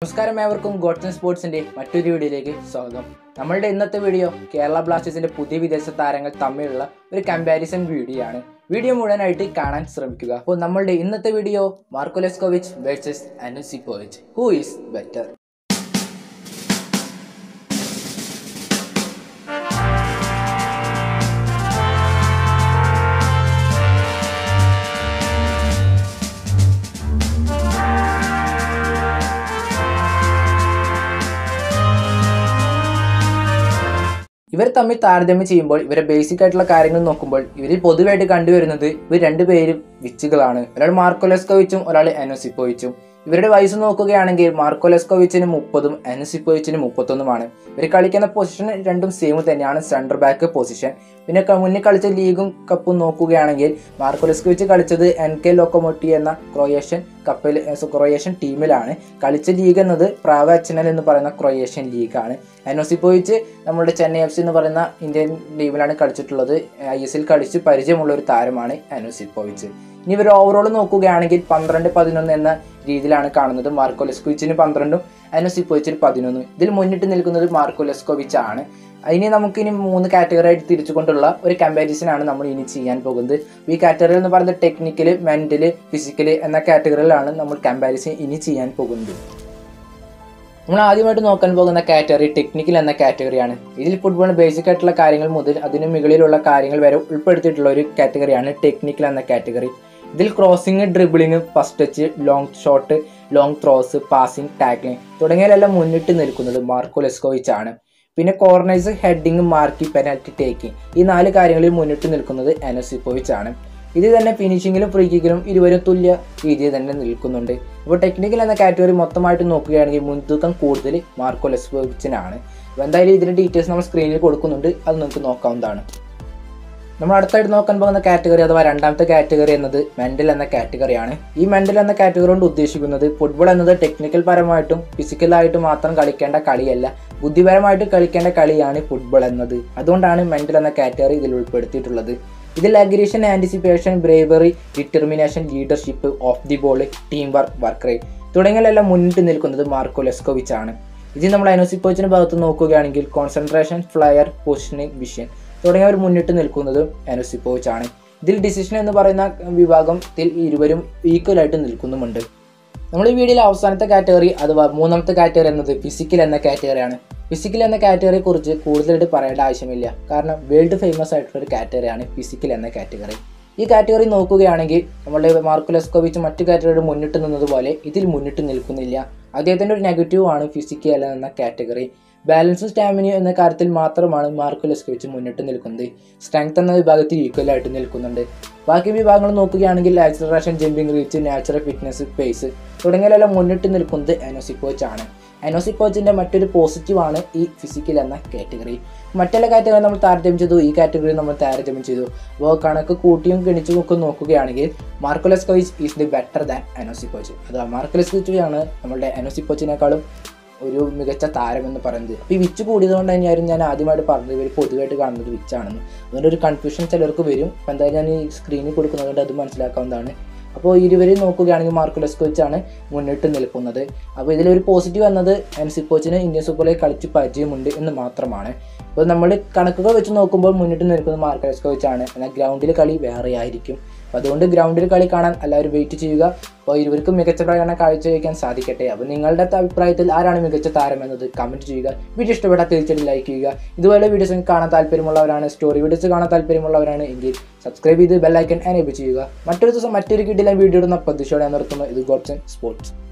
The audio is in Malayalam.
നമസ്കാരം ഏവർക്കും ഗോഡ്സൺ സ്പോർട്സിന്റെ മറ്റൊരു വീഡിയോയിലേക്ക് സ്വാഗതം നമ്മളുടെ ഇന്നത്തെ വീഡിയോ കേരള ബ്ലാസ്റ്റേഴ്സിന്റെ പുതിയ വിദേശ താരങ്ങൾ തമ്മിലുള്ള ഒരു കമ്പാരിസൺ വീഡിയോ ആണ് വീഡിയോ മുഴുവനായിട്ട് കാണാൻ ശ്രമിക്കുക അപ്പോൾ നമ്മളുടെ ഇന്നത്തെ video Marko Leskovic versus Enes Sipovic who is better ഇവർ തമ്മിൽ താരതമ്യം ചെയ്യുമ്പോൾ ഇവരെ ബേസിക് ആയിട്ടുള്ള കാര്യങ്ങൾ നോക്കുമ്പോൾ ഇവരിൽ പൊതുവായിട്ട് കണ്ടുവരുന്നത് ഇവർ രണ്ടുപേരും വിച്ചുകളാണ് ഒരാൾ മാർക്കോലെസ്കോവിച്ചും ഒരാൾ എനോസിപ്പോവിച്ചും ഇവരുടെ വയസ്സ് നോക്കുകയാണെങ്കിൽ മാർക്കോലെസ്കോവിച്ചിന് മുപ്പതും എനോസിപ്പോവിച്ചിന് മുപ്പത്തൊന്നുമാണ് ഇവർ കളിക്കുന്ന പൊസിഷൻ രണ്ടും സെയിം തന്നെയാണ് സെൻറ്റർ ബാക്ക് പൊസിഷൻ പിന്നെ ക- മുന്നേ കളിച്ച ലീഗും കപ്പും നോക്കുകയാണെങ്കിൽ മാർക്കോലെസ്കോവിച്ച് കളിച്ചത് എൻ കെ ലോക്കോമോട്ടി എന്ന ക്രൊയേഷ്യൻ കപ്പിൽ ക്രൊയേഷ്യൻ ടീമിലാണ് കളിച്ച ലീഗ് എന്നത് പ്രാവ എച്ച് എന്ന് പറയുന്ന ക്രൊയേഷ്യൻ ലീഗാണ് എനോസിപ്പോവിച്ച് നമ്മുടെ ചെന്നൈ എഫ് സി എന്ന് പറയുന്ന ഇന്ത്യൻ ടീമിലാണ് കളിച്ചിട്ടുള്ളത് ഐ എസ് എൽ കളിച്ച് പരിചയമുള്ള ഒരു താരമാണ് എനോസിപ്പോവിച്ച് ഇനി ഇവർ ഓവറോൾ നോക്കുകയാണെങ്കിൽ പന്ത്രണ്ട് പതിനൊന്ന് എന്ന രീതിയിലാണ് കാണുന്നത് മാർക്കോ ലെസ്കോവിച്ചിന് പന്ത്രണ്ടും എനോസിപ്പോവിച്ചിന് പതിനൊന്നും ഇതിൽ മുന്നിട്ട് നിൽക്കുന്നത് മാർക്കോ ലെസ്കോവിച്ച് ആണ് ഇനി നമുക്ക് ഇനി മൂന്ന് കാറ്റഗറി ആയിട്ട് തിരിച്ചുകൊണ്ടുള്ള ഒരു കമ്പാരിസൺ ആണ് നമ്മൾ ഇനി ചെയ്യാൻ പോകുന്നത് ഈ കാറ്റഗറി എന്ന് പറയുന്നത് ടെക്നിക്കല് മെന്റല് ഫിസിക്കല് എന്ന കാറ്റഗറിയിലാണ് നമ്മൾ കമ്പാരിസൺ ഇനി ചെയ്യാൻ പോകുന്നത് നമ്മൾ ആദ്യമായിട്ട് നോക്കാൻ പോകുന്ന കാറ്റഗറി ടെക്നിക്കൽ എന്ന കാറ്റഗറിയാണ് ഇതിൽ ഫുട്ബോളിന് ബേസിക് ആയിട്ടുള്ള കാര്യങ്ങൾ മുതൽ അതിന് മുകളിലുള്ള കാര്യങ്ങൾ വരെ ഉൾപ്പെടുത്തിയിട്ടുള്ള ഒരു കാറ്റഗറിയാണ് ടെക്നിക്കൽ എന്ന കാറ്റഗറി ഇതിൽ crossing dribbling first touch long shot long throws passing tackling തുടങ്ങിയവരെല്ലാം മുന്നിട്ട് നിൽക്കുന്നത് മാർക്കോ ലെസ്കോവിച്ച് ആണ് പിന്നെ corners heading marking penalty taking ഈ നാല് കാര്യങ്ങളിൽ മുന്നിട്ട് നിൽക്കുന്നത് എനസിപ്പോവിച്ച് ആണ് ഇത് തന്നെ ഫിനിഷിങ്ങിലും ഫ്രീ കിക്കിലും ഇരുവരും തുല്യ രീതിയിൽ തന്നെ നിൽക്കുന്നുണ്ട് ഇപ്പോൾ ടെക്നിക്കൽ എന്ന കാറ്റഗറി മൊത്തമായിട്ട് നോക്കുകയാണെങ്കിൽ മുൻതൂക്കം കൂടുതൽ മാർക്കോ ലെസ്ബോവിച്ചിനാണ് അപ്പോൾ എന്തായാലും ഇതിൻ്റെ ഡീറ്റെയിൽസ് നമ്മൾ സ്ക്രീനിൽ കൊടുക്കുന്നുണ്ട് അത് നിങ്ങൾക്ക് നോക്കാവുന്നതാണ് നമ്മൾ അടുത്തായിട്ട് നോക്കാൻ പോകുന്ന കാറ്റഗറി അഥവാ രണ്ടാമത്തെ കാറ്റഗറി എന്നത് മെന്റൽ എന്ന കാറ്റഗറിയാണ് ഈ മെന്റൽ എന്ന കാറ്റഗറി കൊണ്ട് ഉദ്ദേശിക്കുന്നത് ഫുട്ബോൾ എന്നത് ടെക്നിക്കൽ പരമായിട്ടും ഫിസിക്കലായിട്ടും മാത്രം കളിക്കേണ്ട കളിയല്ല ബുദ്ധിപരമായിട്ട് കളിക്കേണ്ട കളിയാണ് ഫുട്ബോൾ എന്നത് അതുകൊണ്ടാണ് മെന്റൽ എന്ന കാറ്റഗറി ഇതിൽ ഉൾപ്പെടുത്തിയിട്ടുള്ളത് ഇതിൽ aggression anticipation bravery determination leadership off the ball team work work rate തുടങ്ങിയവരെല്ലാം മുന്നിട്ട് നിൽക്കുന്നത് മാർക്കോ ലെസ്കോവിച്ച് ആണ് ഇതിൽ നമ്മൾ അനോസിപ്പോച്ചിന്റെ ഭാഗത്ത് നോക്കുകയാണെങ്കിൽ കോൺസെൻട്രേഷൻ ഫ്ലയർ പൊസിഷനിങ് വിഷൻ തുടങ്ങിയവർ മുന്നിട്ട് നിൽക്കുന്നത് അനോസിപ്പോച്ച് ആണ് ഇതിൽ ഡിസിഷൻ എന്ന് പറയുന്ന വിഭാഗത്തിൽ ഇരുവരും ഈക്വൽ ആയിട്ട് നിൽക്കുന്നുമുണ്ട് നമ്മൾ ഈ വീഡിയോയിലെ അവസാനത്തെ കാറ്റഗറി അഥവാ മൂന്നാമത്തെ കാറ്റഗറി എന്നത് ഫിസിക്കൽ എന്ന കാറ്റഗറിയാണ് ഫിസിക്കൽ എന്ന കാറ്റഗറിയെ കുറിച്ച് കൂടുതലായിട്ട് പറയേണ്ട ആവശ്യമില്ല കാരണം വേൾഡ് ഫേമസ് ആയിട്ടുള്ള ഒരു കാറ്റഗറിയാണ് ഫിസിക്കൽ എന്ന കാറ്റഗറി ഈ കാറ്റഗറി നോക്കുകയാണെങ്കിൽ നമ്മുടെ മാർക്കുലസ്കോവിച്ച് മറ്റു കാറ്റഗറിയുടെ മുന്നിട്ട് നിന്നതുപോലെ ഇതിൽ മുന്നിട്ട് നിൽക്കുന്നില്ല അദ്ദേഹത്തിൻ്റെ ഒരു നെഗറ്റീവ് ആണ് ഫിസിക്കൽ എന്ന കാറ്റഗറി ബാലൻസും സ്റ്റാമിനയും എന്ന കാര്യത്തിൽ മാത്രമാണ് മാർക്കുലസ്കോവിച്ച് മുന്നിട്ട് നിൽക്കുന്നത് സ്ട്രെങ്ത് എന്ന വിഭാഗത്തിൽ ഈക്വൽ ആയിട്ട് നിൽക്കുന്നുണ്ട് ബാക്കി വിഭാഗങ്ങൾ നോക്കുകയാണെങ്കിൽ acceleration jumping reach natural fitness pace തുടങ്ങിയവരെല്ലാം മുന്നിട്ട് നിൽക്കുന്നത് എനോസിക്കോച്ച് ആണ് എനോസിക്കോച്ചിൻ്റെ മറ്റൊരു പോസിറ്റീവാണ് ഈ ഫിസിക്കൽ എന്ന കാറ്റഗറി മറ്റുള്ള കാറ്റഗറി നമ്മൾ താരതമ്യം ചെയ്തു ഈ കാറ്റഗറി നമ്മൾ താരതമ്യം ചെയ്തു അപ്പോൾ കണക്ക് കൂട്ടിയും ഗണിച്ചും ഒക്കെ നോക്കുകയാണെങ്കിൽ Marko Leskovic is the better than Enes Sipovic അഥവാ മാർക്കുലസ്കോച്ച് ആണ് നമ്മുടെ എനോസിക്കോച്ചിനേക്കാളും ഒരു മികച്ച താരം എന്ന് പറയുന്നത് അപ്പോൾ ഈ വിച്ച് കൂടിയതുകൊണ്ട് തന്നെയായിരുന്നു ഞാൻ ആദ്യമായിട്ട് പറഞ്ഞത് ഇവർ പൊതുവായിട്ട് കാണുന്നത് വിച്ചാണെന്ന് അതുകൊണ്ട് ഒരു കൺഫ്യൂഷൻ ചിലർക്ക് വരും അപ്പോൾ എന്തായാലും ഞാൻ ഈ സ്ക്രീനിൽ കൊടുക്കുന്നതുകൊണ്ട് അത് മനസ്സിലാക്കാവുന്നതാണ് അപ്പോൾ ഇരുവരെയും നോക്കുകയാണെങ്കിൽ മാർക്കോ ലെസ്കോച്ചാണ് മുന്നിട്ട് നിൽക്കുന്നത് അപ്പോൾ ഇതിലൊരു പോസിറ്റീവ് എന്നത് എൻസിപ്പോച്ചിന് ഇന്ത്യൻ സൂപ്പർ ലീഗ് കളിച്ച് പരിചയമുണ്ട് എന്ന് മാത്രമാണ് അപ്പോൾ നമ്മൾ കണക്കുകൾ വെച്ച് നോക്കുമ്പോൾ മുന്നിട്ട് നിൽക്കുന്നത് മാർക്കോ ലെസ്കോച്ചാണ് എന്നാൽ ഗ്രൗണ്ടിൽ കളി വേറെ ആയിരിക്കും അപ്പോൾ അതുകൊണ്ട് ഗ്രൗണ്ടിൽ കളി കാണാൻ എല്ലാവരും വെയിറ്റ് ചെയ്യുക അപ്പോൾ ഇരുവർക്കും മികച്ച പ്രകടനം കാഴ്ചവെക്കാൻ സാധിക്കട്ടെ അപ്പോൾ നിങ്ങളുടെ അഭിപ്രായത്തിൽ ആരാണ് മികച്ച താരം എന്നത് കമൻറ്റ് ചെയ്യുക വീഡിയോ ഇഷ്ടപ്പെട്ടാൽ തീർച്ചയായിട്ടും ലൈക്ക് ചെയ്യുക ഇതുപോലെ വീഡിയോസ് കാണാൻ താല്പര്യമുള്ളവരാണ് സ്റ്റോറി വീഡിയോസ് കാണാൻ താല്പര്യമുള്ളവരാണ് എങ്കിൽ സബ്സ്ക്രൈബ് ചെയ്ത് ബെല്ലൈക്കൻ എനേബിൾ ചെയ്യുക മറ്റൊരു ദിവസം മറ്റൊരു കിട്ടില്ല വീഡിയോ ഇടുന്ന പ്രതീക്ഷയോടെ നിർത്തുന്നു ഇത് ഗോഡ്സൺ സ്പോർട്സ്